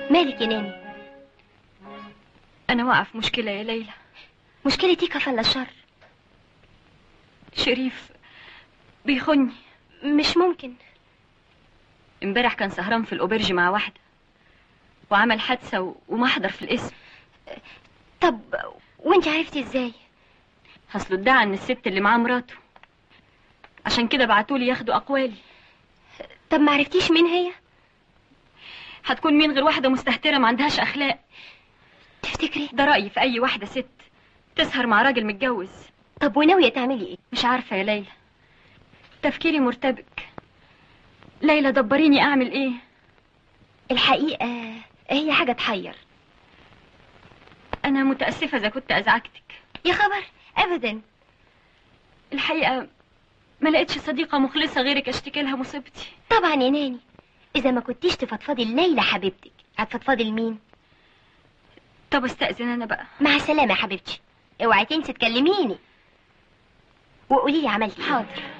مالك يا ناني انا واقعه في مشكله يا ليلى مشكلتي كفل الشر شريف بيخني مش ممكن امبارح كان سهران في الاوبرج مع واحده وعمل حادثه و- ومحضر في القسم طب وانت عرفتي ازاي اصله ادعى ان الست اللي معاه مراته عشان كده بعتولي ياخدوا اقوالي طب ما عرفتيش مين هي هتكون مين غير واحده مستهتره ما عندهاش اخلاق تفتكري ده رايي في اي واحده ست تسهر مع راجل متجوز طب وناويه تعملي ايه مش عارفه يا ليلى تفكيري مرتبك ليلى دبريني اعمل ايه الحقيقه هي حاجه تحير انا متاسفه اذا كنت ازعجتك يا خبر ابدا الحقيقه ما لقيتش صديقه مخلصه غيرك اشتكي لها مصيبتي طبعا يا ناني اذا ما كنتيش تفضفضي ليلى حبيبتك هتفضفضي لمين طب استاذن انا بقى مع السلامه يا حبيبتي اوعي تنسي تكلميني وقولي لي عملتي إيه. حاضر